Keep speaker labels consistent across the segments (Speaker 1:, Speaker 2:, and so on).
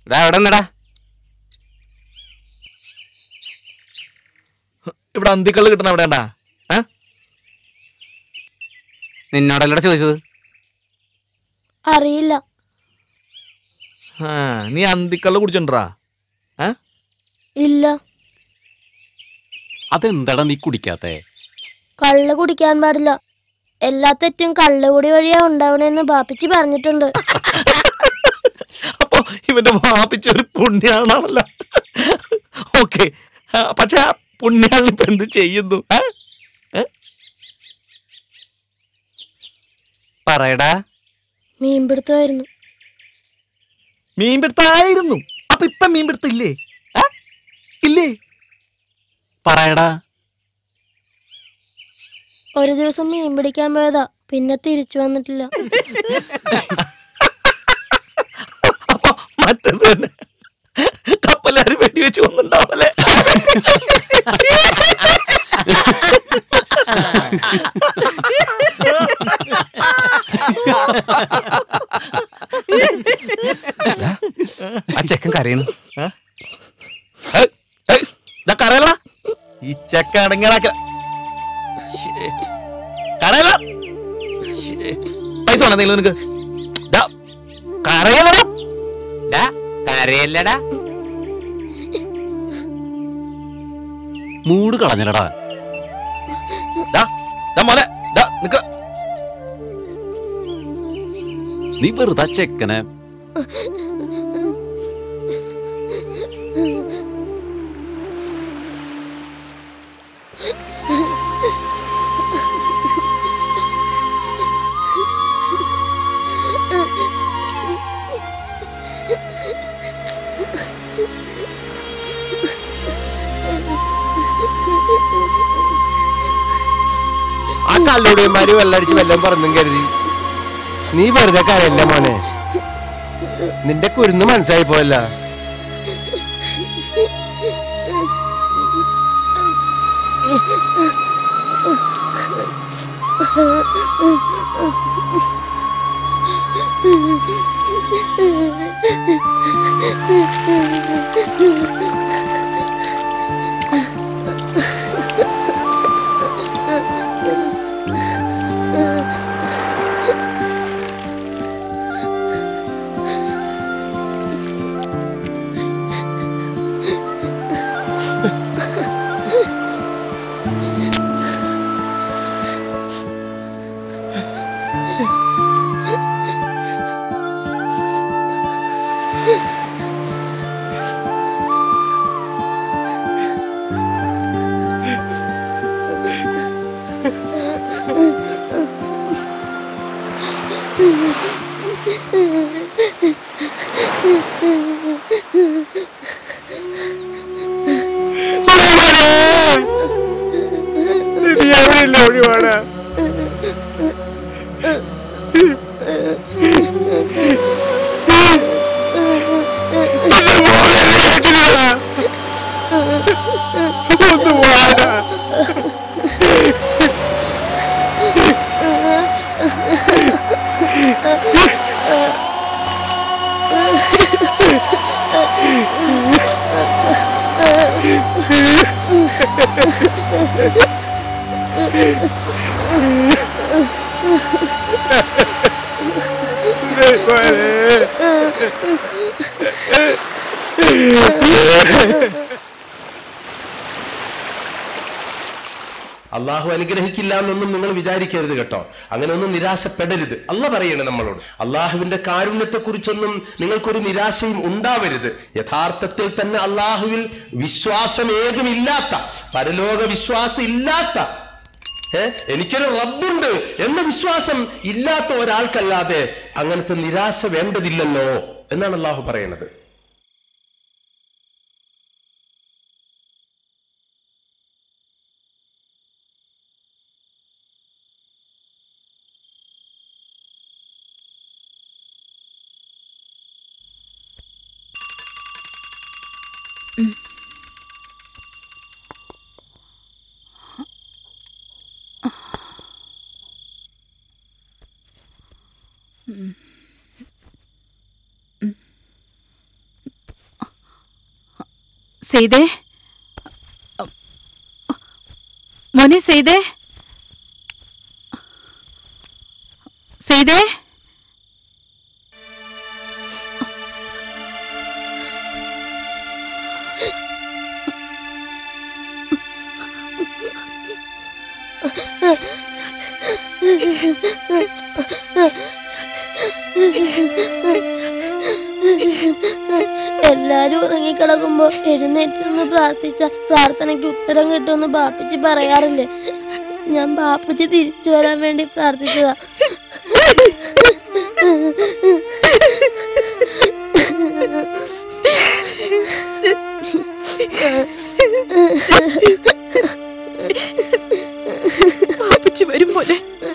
Speaker 1: എടാ എവിടെ നിന്നടാ
Speaker 2: ഇവിടെ അന്തിക്കള്ള് കിട്ടണ എവിടെയാണ്ടാ
Speaker 1: നിന്നോടല്ലടാ ചോദിച്ചത്
Speaker 3: അറിയില്ല
Speaker 2: ആ നീ അന്തിക്കള്ള് കുടിച്ചിട്ടുണ്ടാ
Speaker 3: ഇല്ല
Speaker 4: അതെന്താടാ നീ കുടിക്കാത്തേ
Speaker 3: കള്ള് കുടിക്കാൻ പാടില്ല എല്ലാ തെറ്റും കള്ളുകുടി വഴിയാ ഉണ്ടാവണെന്ന് ബാപ്പിച്ചി പറഞ്ഞിട്ടുണ്ട്
Speaker 2: അപ്പൊ ഇവന്റെ വാപ്പിച്ച ഒരു പുണ്യാളാണല്ലോ ഓക്കെ പക്ഷെ ആ പുണ്യാളിന് ഇപ്പൊ എന്ത് ചെയ്യുന്നു ആ?
Speaker 1: പറയടാ
Speaker 3: മീൻപിടുത്തമായിരുന്നു
Speaker 2: മീൻപിടുത്തായിരുന്നു അപ്പൊ ഇപ്പൊ മീൻപിടുത്തില്ലേ ആ? ഇല്ലേ
Speaker 4: പറയടാ
Speaker 3: ഒരു ദിവസം മീൻ പിടിക്കാൻ പോയതാ പിന്നെ തിരിച്ചു വന്നിട്ടില്ല
Speaker 2: അപ്പൊ മറ്റത് തന്നെ കപ്പലാര് വെടിവെച്ച് കൊന്നുണ്ടാവല്ലേ
Speaker 1: ആ ചെക്കൻ കരയണു
Speaker 2: കറയല്ല ഈ ചെക്ക അടങ്ങാക്ക കറയല്ല പൈസ വേണം എന്തെങ്കിലും നിനക്ക് ഡാ, കരയല്ലടാ
Speaker 1: ഡാ കരയല്ലടാ
Speaker 4: മൂട് കളഞ്ഞലടാ
Speaker 2: ഡാ, ഡാ മോനെ ഡാ, നിക്ക്.
Speaker 4: നീ വെറുതെ ആ ചെക്കനെ
Speaker 5: ആ കല്ലുടിയന്മാര് വെള്ളടിച്ച് വെല്ലം പറഞ്ഞും കരുതി നീ വെറുതെ കരയല്ല മോനെ നിന്റെ കുരുന്ന് മനസ്സായി പോയല്ല
Speaker 6: ഒഴിവാണ് ഒന്ന് വാടാ
Speaker 5: അള്ളാഹു അനുഗ്രഹിക്കില്ല എന്നൊന്നും നിങ്ങൾ വിചാരിക്കരുത് കേട്ടോ അങ്ങനെ ഒന്നും നിരാശപ്പെടരുത് അല്ല പറയണേ നമ്മളോട് അള്ളാഹുവിന്റെ കാരുണ്യത്തെക്കുറിച്ചൊന്നും നിങ്ങൾക്കൊരു നിരാശയും ഉണ്ടാവരുത് യഥാർത്ഥത്തിൽ തന്നെ അള്ളാഹുവിൽ വിശ്വാസം ഏതുമില്ലാത്ത പരലോക വിശ്വാസം ഇല്ലാത്ത ഏ എനിക്കൊരു റബ്ബുണ്ട് എന്ന വിശ്വാസം ഇല്ലാത്ത ഒരാൾക്കല്ലാതെ അങ്ങനത്തെ നിരാശ വേണ്ടതില്ലല്ലോ എന്നാണ് അള്ളാഹു പറയുന്നത്
Speaker 7: സെയ്തേ മോനെ സെയ്തേ സെയ്തേ
Speaker 3: എല്ലാരും ഉറങ്ങിക്കിടക്കുമ്പോ എഴുന്നേറ്റ് നിന്ന് പ്രാർത്ഥിച്ച പ്രാർത്ഥനയ്ക്ക് ഉത്തരം കിട്ടുമെന്ന് ബാപ്പച്ചി പറയാറില്ലേ ഞാൻ ബാപ്പച്ചി തിരിച്ചു വരാൻ വേണ്ടി പ്രാർത്ഥിച്ചതാ
Speaker 7: പാപ്പച്ചി വരും പോലെ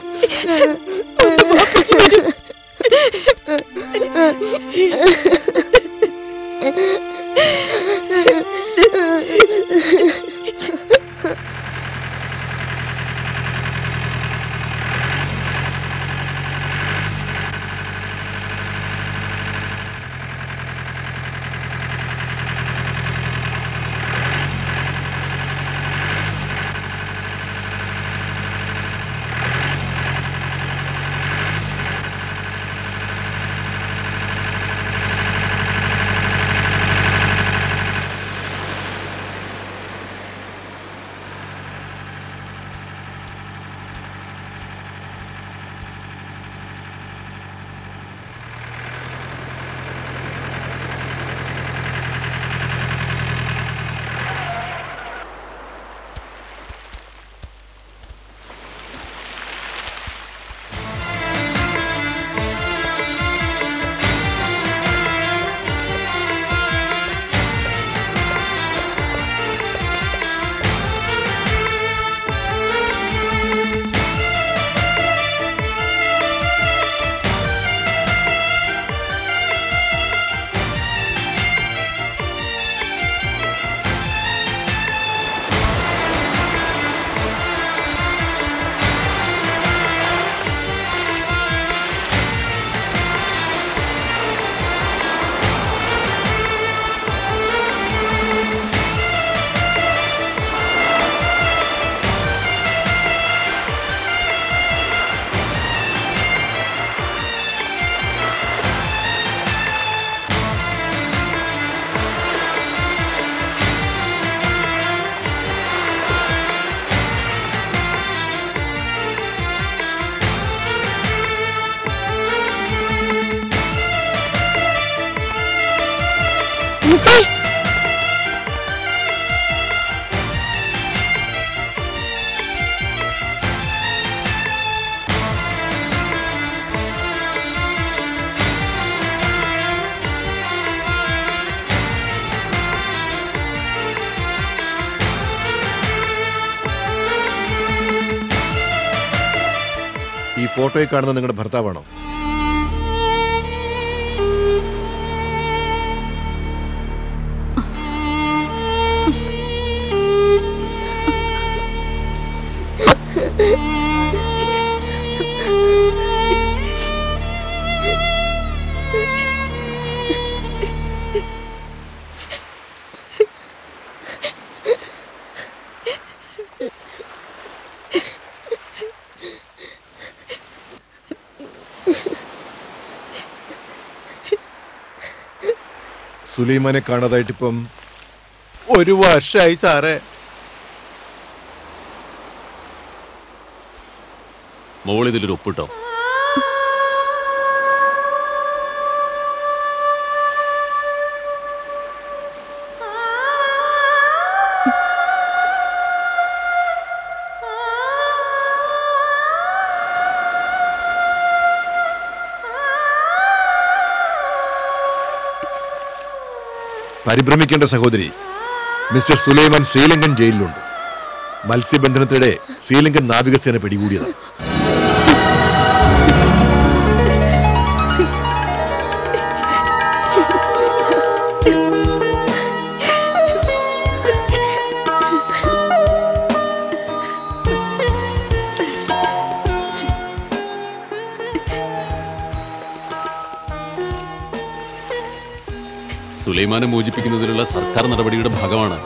Speaker 3: ഉമ്മച്ചി
Speaker 6: ഈ ഫോട്ടോയിൽ കാണുന്ന നിങ്ങളുടെ ഭർത്താവാണോ സുലൈമാനെ കാണാതായിട്ടിപ്പം ഒരു വർഷമായി സാറേ
Speaker 4: മോൾ ഇതിലൊരു ഒപ്പിട്ടോ
Speaker 6: പരിഭ്രമിക്കേണ്ട സഹോദരി മിസ്റ്റർ സുലൈമാൻ ശ്രീലങ്കൻ ജയിലിലുണ്ട് മത്സ്യബന്ധനത്തിനിടെ ശ്രീലങ്കൻ നാവികസേന പിടികൂടിയതാണ്
Speaker 4: സുലൈമാനെ മോചിപ്പിക്കുന്നതിനുള്ള സർക്കാർ നടപടിയുടെ ഭാഗമാണ്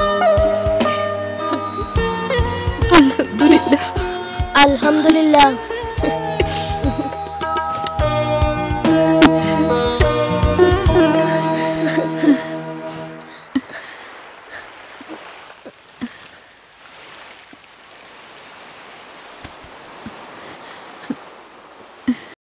Speaker 3: അൽഹംദുലില്ലാ